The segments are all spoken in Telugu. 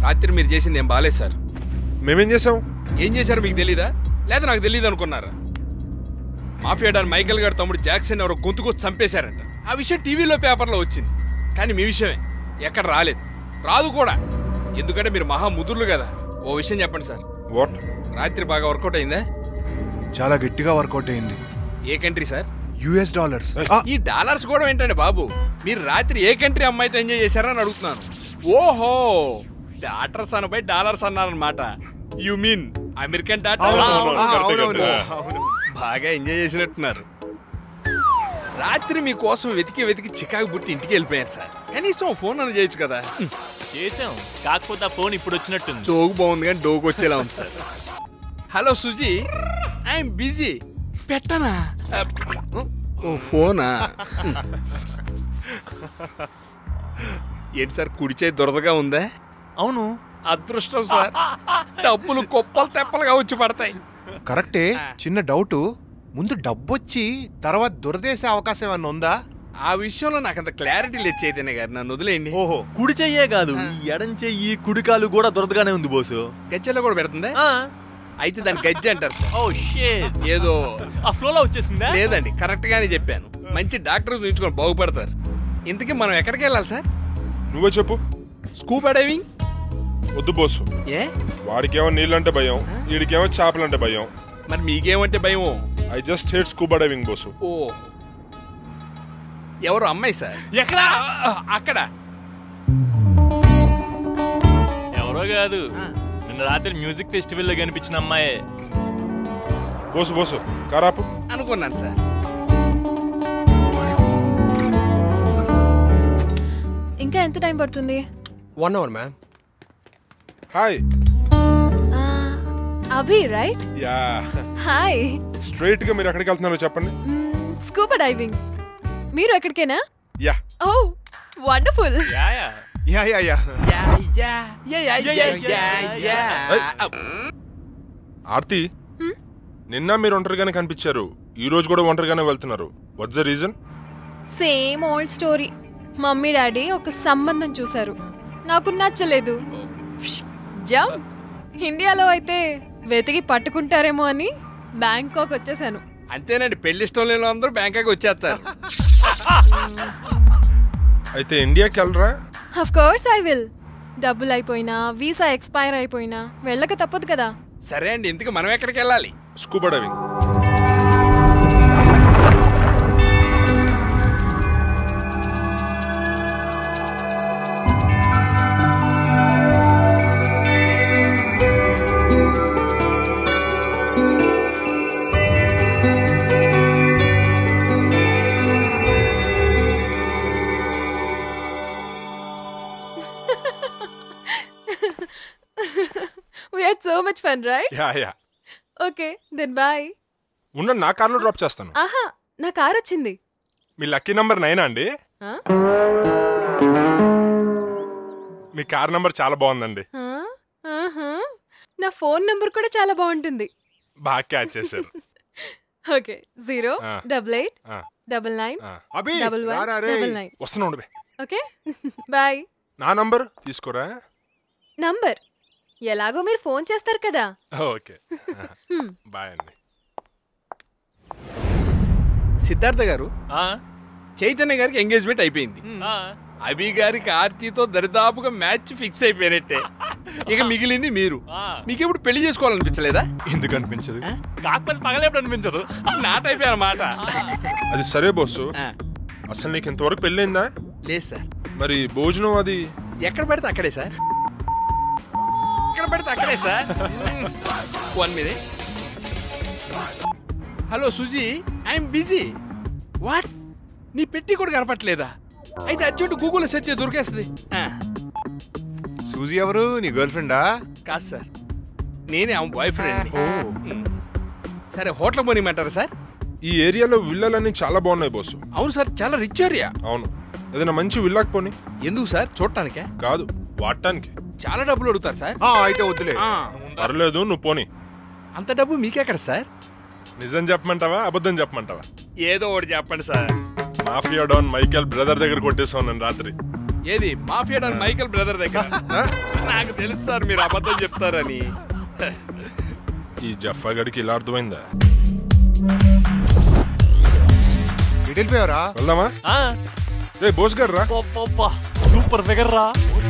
రాత్రి మీరు చేసింది ఏం బాలేదు సార్ మేమేం చేసాం ఏం చేశారు మీకు తెలీదా లేదా నాకు తెలియదు అనుకున్నారా మాఫియా డాన్ మైకేల్ గారు తమ్ముడు జాక్సన్ ఎవరో గొంతుకొచ్చి చంపేశారంట ఆ విషయం టీవీలో పేపర్లో వచ్చింది కానీ మీ విషయమే ఎక్కడ రాలేదు రాదు కూడా ఎందుకంటే మీరు మహా ముదుర్లు కదా ఓ విషయం చెప్పండి సార్ వాట్ రాత్రి బాగా వర్కౌట్ అయిందా చాలా గట్టిగా వర్కౌట్ అయింది ఏ కంట్రీ సార్ యుఎస్ డాలర్స్ ఈ డాలర్స్ కూడా ఏంటండి బాబు మీరు రాత్రి ఏ కంట్రీ అమ్మాయితో ఎంజాయ్ చేశారని అడుగుతున్నాను ఓహో డాటర్స్ అనపై డాలర్స్ అన్నారనమాట యు మీన్ అమెరికన్ డాటర్ బాగా ఎంజాయ్ చేసినట్టున్నారు రాత్రి మీకోసం వెతికి వెతికి చికాకు పుట్టి ఇంటికి వెళ్ళిపోయారు సార్ కనీసం ఫోన్ అని చేయొచ్చు కదా చేసాం కాకపోతే ఆ ఫోన్ ఇప్పుడు వచ్చినట్టుంది జోగు బాగుంది కానీ డోకు వచ్చేలా ఉంది sir hello Suzy I'm busy పెట్టనా ఓ ఫోనా ఏంటి సార్ కుడిచే దురదగా ఉందా అవును అదృష్టం సార్ డబ్బులు కుప్పలు తెప్పలుగా వచ్చి పడతాయి కరెక్టే చిన్న డౌట్ ముందు డబ్బొచ్చి తర్వాత దురదేసే అవకాశం ఏమన్నా ఉందా ఆ విషయంలో నాకు అంత క్లారిటీ లేదు చైతన్య గారు నన్ను వదిలేయండి ఓహో కుడి చెయ్యే కాదు ఈ ఎడం చెయ్యి కుడికాలు కూడా దొరదగానే ఉంది బోసు గజ్జల్లో కూడా పెడుతుందా అయితే దాని గజ్జి అంటారు సార్ ఓ షేట్ ఏదో ఆ ఫ్లోలో వచ్చేసిందా లేదండి కరెక్ట్ గానే చెప్పాను మంచి డాక్టర్ చూపించుకొని బాగుపడతారు ఇంతకీ మనం ఎక్కడికి వెళ్ళాలి సార్ నువ్వే చెప్పు స్కూబా డైవింగ్ వద్దు బోసు ఏ వాడికేమో నీళ్ళంటే భయం వీడికేమో చేపలంటే భయం మరి మీకేమంటే భయం I just hate scuba diving Bose ఓ ఎవరు అమ్మాయి సార్ ఎక్కడ అక్కడ ఎవరో కాదు నిన్న రాత్రి మ్యూజిక్ ఫెస్టివల్ లో కనిపించిన అమ్మాయే బోసు బోసు కారాపు అనుకున్నాను సార్ ఇంకా ఎంత టైం పడుతుంది one hour ma'am hi Abhi right ya hi straight గా మీరు ఎక్కడికి వెళ్తున్నారో చెప్పండి స్కూబా డైవింగ్ మీరు ఎక్కడికేనా ya oh wonderful ya ya ya ya ya ya ya ya ya ya ya ya Aarti నిన్న మీరు ఒంటరిగానే కనిపించారు ఈ రోజు కూడా ఒంటరిగానే వెళ్తున్నారు what's the reason same old story mummy daddy ఒక సంబంధం చూశారు నాకు నచ్చలేదు జమ్ ఇండియాలో అయితే వెతికి పట్టుకుంటారేమో అని బ్యాంకాక్ వచ్చేసాను అంతేనండి పెళ్లి ఇష్టం లేని అందరూ బ్యాంకాక్ వచ్చేస్తారు అయితే ఇండియాకి వెళ్ళరా అఫ్ కోర్స్ ఐ విల్ డబ్బులు అయిపోయినా వీసా ఎక్స్పైర్ అయిపోయినా వెళ్ళక తప్పదు కదా సరే అండి ఇంతకు మనం ఎక్కడికి వెళ్ళాలి scuba diving we had so much fun right ya ya okay then bye ఉన్న నా కార్లో డ్రాప్ చేస్తాను ఆహా నా కార్ వచ్చింది మీ లక్కీ నంబర్ నైనా అండి ఆ? మీ కార్ నంబర్ చాలా బాగుందండి ఆ? ఆహా. నా ఫోన్ నంబర్ కూడా చాలా బాగుంటుంది బాగా క్యాచ్ చేశారు ఓకే జీరో ఆ. డబల్ ఎయిట్ ఆ, డబల్ నైన్ ఆ. అభి డబల్ వన్ రారా రే. డబల్ నైన్ వస్తున్నా ఉండు బే. ఓకే బాయ్ నా నంబర్ తీసుకోరా నంబర్ ఎలాగో మీరు ఫోన్ చేస్తారు కదా ఓకే హ్మ్. బాయ్ అండి సిద్ధార్థ గారు ఆ? చైతన్య గారికి ఎంగేజ్మెంట్ అయిపోయింది ఆ? అభి గారికి ఆర్తితో దరిదాపుగా మ్యాచ్ ఫిక్స్ అయిపోయినట్టే ఇక మిగిలింది మీరు ఆ. మీకు ఎప్పుడు పెళ్లి చేసుకోవాలనిపించలేదా ఎందుకు అనిపించదు కాకపోతే పగలేప్పుడు అనిపించదు నాట అయిపోయారన్నమాట అది సరే బోసు అసలు నీకు ఇంతవరకు పెళ్ళైందా లేదు సార్ మరి భోజనం అది ఎక్కడ పడితే అక్కడే సార్ ఎక్కడ పడితే అక్కడే sir one minute hello Suzy I'm busy what నీ పెట్టి కూడా కనపట్లేదా అయితే అర్జెంట్ గూగుల్లో సెర్చ్ చేసి దొరికేస్తుంది ఆ, సూజీ ఎవరు నీ గర్ల్ ఫ్రెండా కాదు సార్ నేనే ఆమె బాయ్ ఫ్రెండ్ సరే హోటల్ పోనీమంటారా సార్ ఈ ఏరియాలో విల్లలన్నీ చాలా బాగున్నాయి బోసు అవును సార్ చాలా రిచ్ ఏరియా అవును ఏదైనా మంచి విల్లాకి పోని ఎందుకు సార్ చూడటానికే కాదు వాడటానికి చాలా డబ్బులు అడుగుతారు సార్ ఆ, అయితే వద్దులే ఆ, పర్లేదు నువ్వు పోని అంత డబ్బు మీకెక్కడ సార్ నిజం చెప్పమంటావా అబద్ధం చెప్పమంటావా ఏదో ఒకటి చెప్పండి sir mafia don Michael brother దగ్గర కొట్టేసావు నేను రాత్రి ఏది మాఫియా డాన్ మైకల్ బ్రదర్ దగ్గర ఆ? నాకు తెలుసు సార్ మీరు అబద్ధం చెప్తారని ఈ జఫా గడికి ఇలా అర్థమైందా ఎటు వెళ్ళిపోయావరా వెళ్దామా ఆ, రే బోస్ గారు రా పప్పప్పా, సూపర్ ఫిగర్ రా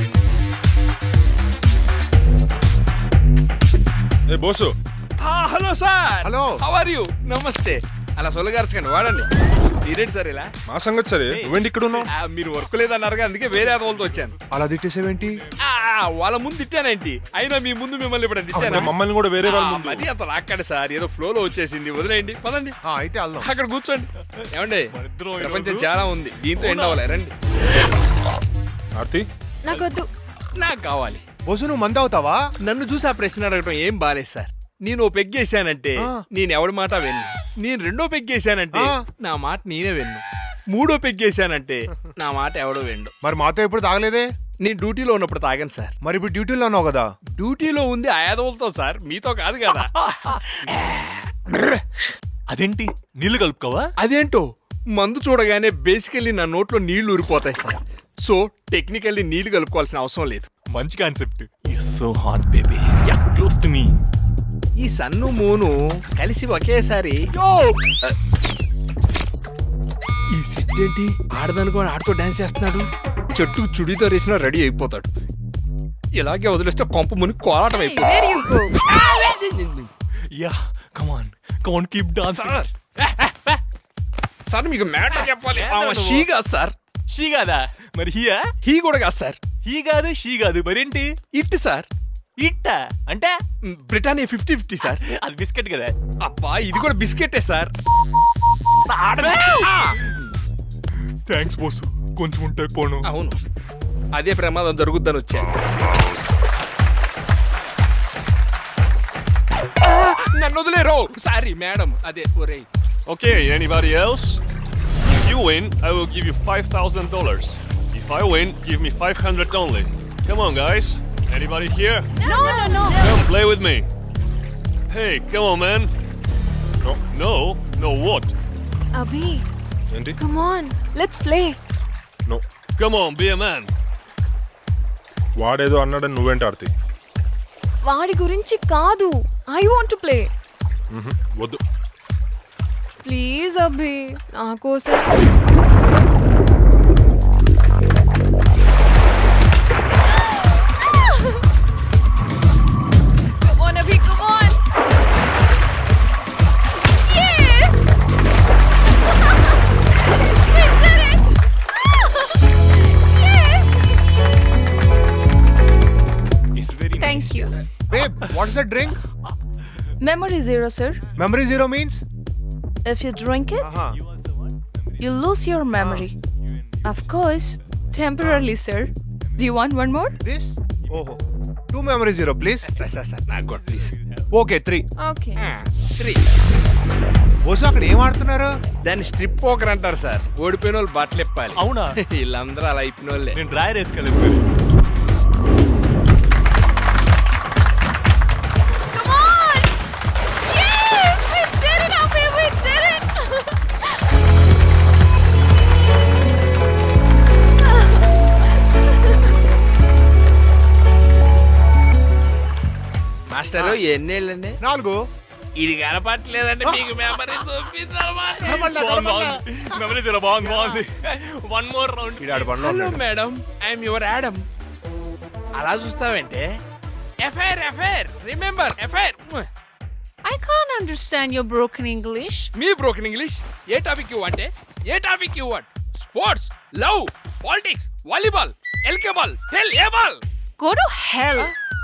ఏ Bose hello sir Hello. How are you నమస్తే అలా సొలగార్చకండి వాడండి మీరేంటి సార్ ఇలా మా సంగతి సరే నువ్వేంటి ఇక్కడ ఉన్నావు ఆ, మీరు వర్క్ లేదన్నారుగా అందుకే వేరే అదవులతో వచ్చాను అలా తిట్టేసేవేంటి ఆ, ఆ, వాళ్ళ ముందు తిట్టానేంటి అయినా మీ ముందు మిమ్మల్ని ఇప్పుడు తిట్టానా మమ్మల్ని కూడా వేరే వాళ్ళ ఆ, ముందు మరి అంత రాకండి సార్ ఏదో ఫ్లోలో వచ్చేసింది వదిలేయండి పదండి ఆ, అయితే వెళ్దాం అక్కడ కూర్చోండి ఏమండి మనిద్దరం ప్రపంచం ఈరోజు- చాలా ఉంది దీంతో ఎండ్ అవ్వాలి రండి ఆర్తి నాకొద్దు నాకు కావాలి బొసు నువ్వు మంది అవుతావా నన్ను చూసి ఆ ప్రశ్న అడగటం ఏం బాలేదు సార్ నేను ఓ పెగ్గేశానంటే ఆ. నేను ఎవడి మాట విన్ను నేను రెండో పెగ్గేశానంటే ఆ. నా మాట నేనే విన్ను మూడో పెగ్గేశానంటే నా మాట ఎవడో విండు మరి మాతో ఎప్పుడు తాగలేదే నేను డ్యూటీలో ఉన్నప్పుడు తాగాను సార్ మరి ఇప్పుడు డ్యూటీలో ఉన్నావు కదా డ్యూటీలో ఉంది ఆయాదవులతో సార్ మీతో కాదు కదా అదేంటి నీళ్లు కలుపుకోవా అదేంటో మందు చూడగానే బేసికల్లీ నా నోట్లో నీళ్లు ఊరిపోతాయి సార్ సో టెక్నికల్లీ నీళ్లు కలుపుకోవాల్సిన అవసరం లేదు మంచి concept so hot baby ya close to me ఈ సన్ను మూను కలిసి ఒకేసారి ఈ సిట్ ఏంటి ఆడదనుకోని ఆడుతూ డాన్స్ చేస్తున్నాడు చెట్టు చుడితో వేసినా రెడీ అయిపోతాడు ఇలాగే వదిలేస్తే కొంప ముని కోలాటం అయిపోతుంది Where you go? Ya come on come on keep dancing sir sir మీకు మ్యాటర్ చెప్పాలి ఏంటో ఆమె నువ్వు? షీ కాదు సార్ షీ కాదా మరి హియా హీ కూడా కాదు సార్ హీ కాదు షీ కాదు మరేంటి ఇట్ సార్ ఇట్ట అంటే బ్రిటానియా ఫిఫ్టీ ఫిఫ్టీ సార్ అది బిస్కెట్ కదా అబ్బా ఇది కూడా బిస్కెటే సార్ ఆ, థ్యాంక్స్ బోస్ కొంచెం ఉంటే పోను అవును అదే ప్రమాదం జరుగుద్దని వచ్చాను ఆ, నన్ను వదిలేరో సారీ మేడం అదే ఒరే Okay, anybody else? If you win, I will give you $5,000. If I win, give me 500 only. Come on, guys. Anybody here? No, no, no. Come play with me. Hey, come on, man. No. No? No what? Abhi, ఏంటి come on. Let's play. No Come on, be a man. వాడేదో అన్నాడని నువ్వేంటి ఆర్తి వాడి గురించి కాదు ఐ వాంట్ టు ప్లే మ్హూ. వద్దు ప్లీజ్ అభి నా కోసం Come on, Abhi, come on. Yeah! We did it! Yeah! It's very Thank you. Babe what's the drink Memory zero, sir. Memory zero means If you drink it, you lose your memory. Of course, temporarily, sir. Do you want one more? This ఓహో two memory zero please sir sir sir నాకు కూడా please okay three Okay. Three boss అక్కడ ఏం ఆడుతున్నారు దాన్ని స్ట్రిప్ పోకర్ అంటారు సార్ ఓడిపోయిన వాళ్ళు బట్టలు ఇప్పాలి అవునా? వీళ్ళందరూ అలా ఇప్పిన వాళ్ళే నేను డ్రైయర్ వేసుకోలేదు Come on! Yes! We did it, Abhi! We did it! Master ఎన్నేళ్ళండి నాలుగు ఇది కనపట్లేదంటే మీకు మెమరీ చూపిస్తారన్నమాట మెమరీ చాలా బాగుంది బాగుంది వన్ మోర్ రౌండ్ ఈడాడు బండ్లో హలో ఉన్నాడు. మేడం ఐఎమ్ యువర్ యాడమ్ అలా చూస్తావంటే FIR FIR remember FIR I can't understand your broken English. మీ బ్రోకెన్ ఇంగ్లీష్ ఏ టాపిక్ యూ అంటే ఏ topic you want sports love politics volleyball ఎల్కే ball tell a ball Go to hell.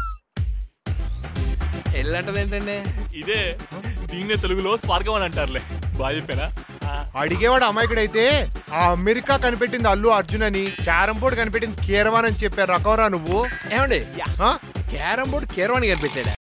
ఎల్లంటది ఏంటండి ఇదే దీన్నే తెలుగులో స్వర్గం అని అంటారులే బాగా చెప్పానా ఆ, అడిగేవాడు అమాయకుడైతే ఆ అమెరికా కనిపెట్టింది అల్లు అర్జున్ అని క్యారం బోర్డ్ కనిపెట్టింది కీరవాన్ అని చెప్పారు రకవరా నువ్వు ఏమండి ఆ? Carrom board Keeravani కనిపెట్టాడా